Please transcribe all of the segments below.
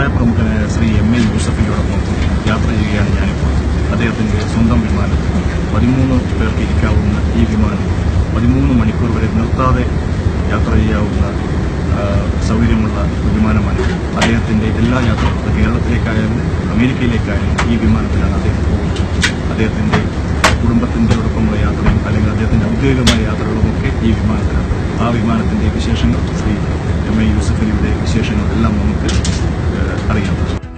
വ്യവസായ പ്രമുഖനായ Shri M A യൂസഫിനോടൊപ്പം യാത്ര ചെയ്യുകയാണ് ഞാനിപ്പോൾ അദ്ദേഹത്തിന്റെ സ്വന്തം വിമാനം പതിമൂന്ന് പേർക്ക് ഇരിക്കാവുന്ന ഈ വിമാനം പതിമൂന്ന് മണിക്കൂർ വരെ നിർത്താതെ യാത്ര ചെയ്യാവുന്ന ആ, സൗകര്യമുള്ള വിമാനമാണ് അദ്ദേഹത്തിന്റെ എല്ലാ യാത്രകളും കേരളത്തിലേക്കായാലും അമേരിക്കയിലേക്കായാലും ഈ വിമാനത്തിലാണ് അദ്ദേഹം പോകുന്നത് അദ്ദേഹത്തിന്റെ കുടുംബത്തിന്റെ ഒപ്പമുള്ള യാത്രയും അല്ലെങ്കിൽ അദ്ദേഹത്തിന്റെ ഔദ്യോഗികമായ യാത്രകളുമൊക്കെ ഈ വിമാനത്തിലാണ് ആ വിമാനത്തിന്റെ വിശേഷങ്ങൾ ശ്രീ എം എ യൂസഫലിയുടെ വിശേഷങ്ങളെല്ലാം നമുക്ക് ഏഹ്, അറിയാം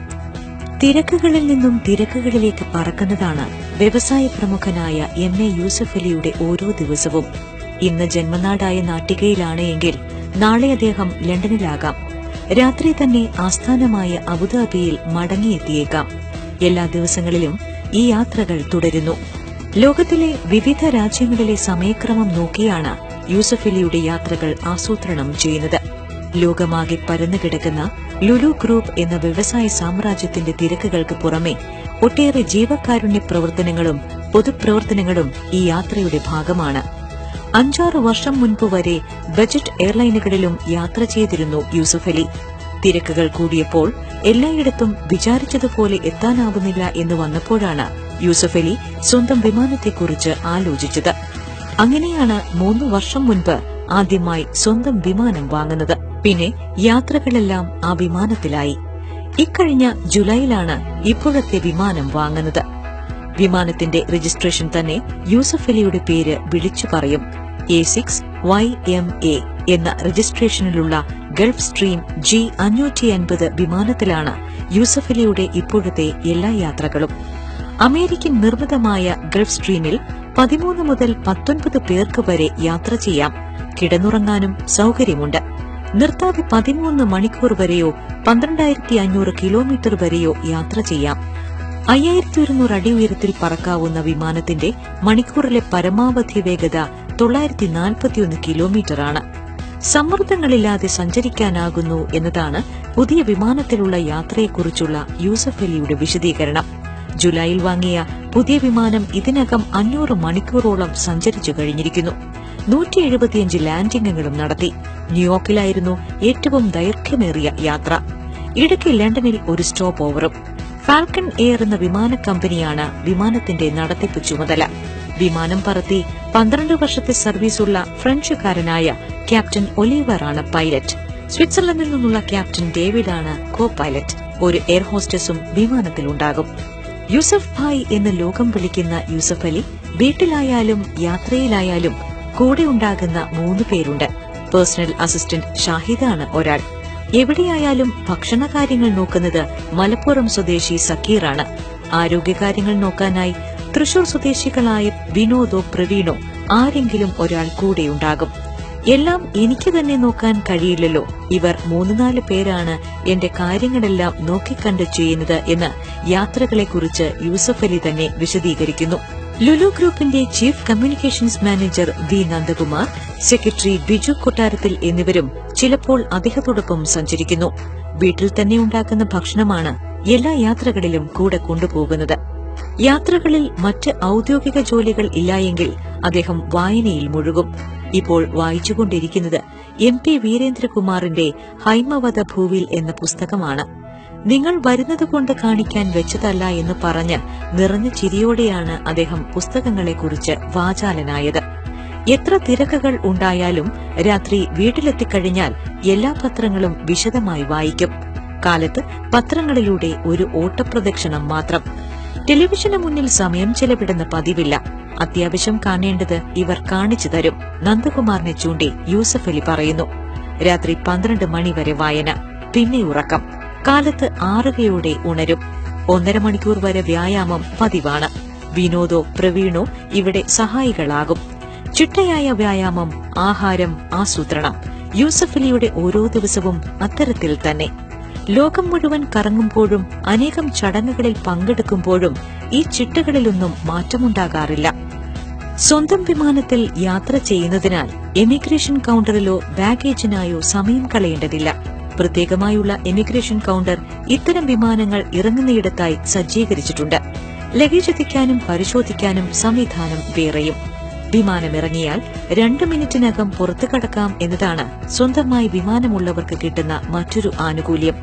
തിരക്കുകളിൽ നിന്നും തിരക്കുകളിലേക്ക് പറക്കുന്നതാണ് വ്യവസായ പ്രമുഖനായ എം എ യൂസഫ് അലിയുടെ ഓരോ ദിവസവും ഇന്ന് ജന്മനാടായ നാട്ടികയിലാണ് എങ്കിൽ നാളെ അദ്ദേഹം ലണ്ടനിലാകാം രാത്രി തന്നെ ആസ്ഥാനമായ അബുദാബിയിൽ മടങ്ങിയെത്തിയേക്കാം എല്ലാ ദിവസങ്ങളിലും ഈ യാത്രകൾ തുടരുന്നു ലോകത്തിലെ വിവിധ രാജ്യങ്ങളിലെ സമയക്രമം നോക്കിയാണ് യൂസഫ് അലിയുടെ യാത്രകൾ ആസൂത്രണം ചെയ്യുന്നത് ലോകമാകെ പരന്നുകിടക്കുന്ന ലുലു ഗ്രൂപ്പ് എന്ന വ്യവസായ സാമ്രാജ്യത്തിന്റെ തിരക്കുകൾക്ക് പുറമെ ഒട്ടേറെ ജീവകാരുണ്യ പ്രവർത്തനങ്ങളും പൊതുപ്രവർത്തനങ്ങളും ഈ യാത്രയുടെ ഭാഗമാണ് അഞ്ചാറ് വർഷം മുൻപ് വരെ ബജറ്റ് എയർലൈനുകളിലും യാത്ര ചെയ്തിരുന്നു യൂസുഫ് അലി തിരക്കുകൾ കൂടിയപ്പോൾ എല്ലായിടത്തും വിചാരിച്ചതുപോലെ എത്താനാവുന്നില്ല എന്ന് വന്നപ്പോഴാണ് യൂസുഫ് അലി സ്വന്തം വിമാനത്തെക്കുറിച്ച് ആലോചിച്ചത് അങ്ങനെയാണ് മൂന്ന് വർഷം മുൻപ് ആദ്യമായി സ്വന്തം വിമാനം വാങ്ങുന്നത് പിന്നെ യാത്രകളെല്ലാം ആ വിമാനത്തിലായി ഇക്കഴിഞ്ഞ ജൂലൈയിലാണ് ഇപ്പോഴത്തെ വിമാനം വാങ്ങുന്നത് വിമാനത്തിന്റെ രജിസ്ട്രേഷൻ തന്നെ യൂസഫ് അലിയുടെ പേര് വിളിച്ചു പറയും A six Y M A എന്ന രജിസ്ട്രേഷനിലുള്ള ഗൾഫ് സ്ട്രീം ജി അഞ്ഞൂറ്റി അൻപത് വിമാനത്തിലാണ് യൂസഫ് അലിയുടെ ഇപ്പോഴത്തെ എല്ലാ യാത്രകളും അമേരിക്കൻ നിർമ്മിതമായ ഗൾഫ് സ്ട്രീമിൽ പതിമൂന്ന് മുതൽ പത്തൊൻപത് പേർക്ക് വരെ യാത്ര ചെയ്യാം കിടന്നുറങ്ങാനും സൌകര്യമുണ്ട് നിർത്താതെ പതിമൂന്ന് മണിക്കൂർ വരെയോ പന്ത്രണ്ടായിരത്തി അഞ്ഞൂറ് കിലോമീറ്റർ വരെയോ യാത്ര ചെയ്യാം അയ്യായിരത്തി ഒരുന്നൂറ് അടി ഉയരത്തിൽ പറക്കാവുന്ന വിമാനത്തിന്റെ മണിക്കൂറിലെ പരമാവധി വേഗത തൊള്ളായിരത്തി നാൽപ്പത്തിയൊന്ന് കിലോമീറ്ററാണ് സമ്മർദ്ദങ്ങളില്ലാതെ സഞ്ചരിക്കാനാകുന്നു എന്നതാണ് പുതിയ വിമാനത്തിലുള്ള യാത്രയെക്കുറിച്ചുള്ള യൂസഫ് അലിയുടെ വിശദീകരണം ജൂലൈയിൽ വാങ്ങിയ പുതിയ വിമാനം ഇതിനകം അഞ്ഞൂറ് മണിക്കൂറോളം സഞ്ചരിച്ചു കഴിഞ്ഞിരിക്കുന്നു നൂറ്റി എഴുപത്തിയഞ്ച് ലാൻഡിംഗുകളും നടത്തി ന്യൂയോർക്കിലായിരുന്നു ഏറ്റവും ദൈർഘ്യമേറിയ യാത്ര ഇടയ്ക്ക് ലണ്ടനിൽ ഒരു സ്റ്റോപ്പ് ഓവറും ഫാൽക്കൺ എയർ എന്ന വിമാന കമ്പനിയാണ് വിമാനത്തിന്റെ നടത്തിപ്പ് ചുമതല വിമാനം പറത്തി പന്ത്രണ്ട് വർഷത്തെ സർവീസുള്ള ഫ്രഞ്ചുകാരനായ ക്യാപ്റ്റൻ ഒലീവറാണ് പൈലറ്റ് സ്വിറ്റ്സർലൻഡിൽ നിന്നുള്ള ക്യാപ്റ്റൻ ഡേവിഡാണ് കോ പൈലറ്റ് ഒരു എയർ ഹോസ്റ്റസും വിമാനത്തിലുണ്ടാകും യൂസഫ് ഭായ് എന്ന് ലോകം വിളിക്കുന്ന യൂസഫ് അലി വീട്ടിലായാലും യാത്രയിലായാലും കൂടെ ഉണ്ടാകുന്ന മൂന്ന് പേരുണ്ട് പേഴ്സണൽ അസിസ്റ്റന്റ് ഷാഹിദാണ് ഒരാൾ എവിടെയായാലും ഭക്ഷണകാര്യങ്ങൾ നോക്കുന്നത് മലപ്പുറം സ്വദേശി സക്കീറാണ് ആരോഗ്യകാര്യങ്ങൾ നോക്കാനായി തൃശൂർ സ്വദേശികളായ വിനോദോ പ്രവീണോ ആരെങ്കിലും ഒരാൾ കൂടെയുണ്ടാകും എല്ലാം എനിക്ക് തന്നെ നോക്കാൻ കഴിയില്ലല്ലോ ഇവർ മൂന്ന് നാല് പേരാണ് എന്റെ കാര്യങ്ങളെല്ലാം നോക്കിക്കണ്ട് ചെയ്യുന്നത് എന്ന് യാത്രകളെക്കുറിച്ച് യൂസഫ് അലി തന്നെ വിശദീകരിക്കുന്നു ലുലു ഗ്രൂപ്പിന്റെ chief communications manager V Nandakumar secretary Biju Kottarathil എന്നിവരും ചിലപ്പോൾ അദ്ദേഹത്തോടൊപ്പം സഞ്ചരിക്കുന്നു വീട്ടിൽ തന്നെ ഉണ്ടാക്കുന്ന ഭക്ഷണമാണ് എല്ലാ യാത്രകളിലും കൂടെ കൊണ്ടുപോകുന്നത് യാത്രകളിൽ മറ്റ് ഔദ്യോഗിക ജോലികൾ ഇല്ലായെങ്കിൽ അദ്ദേഹം വായനയിൽ മുഴുകും ഇപ്പോൾ വായിച്ചുകൊണ്ടിരിക്കുന്നത് എം പി വീരേന്ദ്രകുമാറിന്റെ ഹൈമവത ഭൂവിൽ എന്ന പുസ്തകമാണ് നിങ്ങൾ വരുന്നതുകൊണ്ട് കാണിക്കാൻ വെച്ചതല്ല എന്ന് പറഞ്ഞ് നിറഞ്ഞ ചിരിയോടെയാണ് അദ്ദേഹം പുസ്തകങ്ങളെക്കുറിച്ച് വാചാലനായത് എത്ര തിരക്കുകൾ ഉണ്ടായാലും രാത്രി വീട്ടിലെത്തിക്കഴിഞ്ഞാൽ എല്ലാ പത്രങ്ങളും വിശദമായി വായിക്കും കാലത്ത് പത്രങ്ങളിലൂടെ ഒരു ഓട്ടപ്രദക്ഷിണം മാത്രം ടെലിവിഷന് മുന്നിൽ സമയം ചെലവിടുന്ന പതിവില്ല അത്യാവശ്യം കാണേണ്ടത് ഇവർ കാണിച്ചു തരും നന്ദകുമാറിനെ ചൂണ്ടി യൂസഫ് അലി പറയുന്നു രാത്രി പന്ത്രണ്ട് മണി വരെ വായന പിന്നെ ഉറക്കം കാലത്ത് ആറുകയോടെ ഉണരും ഒന്നര മണിക്കൂർ വരെ വ്യായാമം പതിവാണ് വിനോദോ പ്രവീണോ ഇവിടെ സഹായികളാകും ചിട്ടയായ വ്യായാമം ആഹാരം ആസൂത്രണം യൂസഫ് അലിയുടെ ഓരോ ദിവസവും അത്തരത്തിൽ തന്നെ ലോകം മുഴുവൻ കറങ്ങുമ്പോഴും അനേകം ചടങ്ങുകളിൽ പങ്കെടുക്കുമ്പോഴും ഈ ചിട്ടകളിലൊന്നും മാറ്റമുണ്ടാകാറില്ല സ്വന്തം വിമാനത്തിൽ യാത്ര ചെയ്യുന്നതിനാൽ എമിഗ്രേഷൻ കൌണ്ടറിലോ ബാഗേജിനായോ സമയം കളയേണ്ടതില്ല പ്രത്യേകമായുള്ള എമിഗ്രേഷൻ കൌണ്ടർ ഇത്തരം വിമാനങ്ങൾ ഇറങ്ങുന്നയിടത്തായി സജ്ജീകരിച്ചിട്ടുണ്ട് ലഗേജ് എത്തിക്കാനും പരിശോധിക്കാനും സംവിധാനം വേറെയും വിമാനമിറങ്ങിയാൽ രണ്ടു മിനിറ്റിനകം പുറത്തു കടക്കാം എന്നതാണ് സ്വന്തമായി വിമാനമുള്ളവർക്ക് കിട്ടുന്ന മറ്റൊരു ആനുകൂല്യം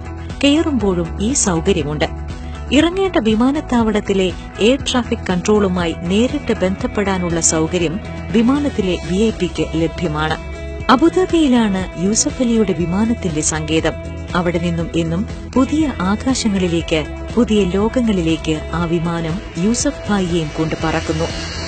കയറുമ്പോഴും ഈ സൗകര്യമുണ്ട് ഇറങ്ങേണ്ട വിമാനത്താവളത്തിലെ എയർ ട്രാഫിക് കൺട്രോളുമായി നേരിട്ട് ബന്ധപ്പെടാനുള്ള സൗകര്യം വിമാനത്തിലെ വി ഐ പിക്ക് ലഭ്യമാണ് അബുദാബിയിലാണ് യൂസഫ് അലിയുടെ വിമാനത്തിന്റെ സങ്കേതം അവിടെ നിന്നും എന്നും പുതിയ ആകാശങ്ങളിലേക്ക് പുതിയ ലോകങ്ങളിലേക്ക് ആ വിമാനം യൂസഫ് ഭായിയെയും കൊണ്ട് പറക്കുന്നു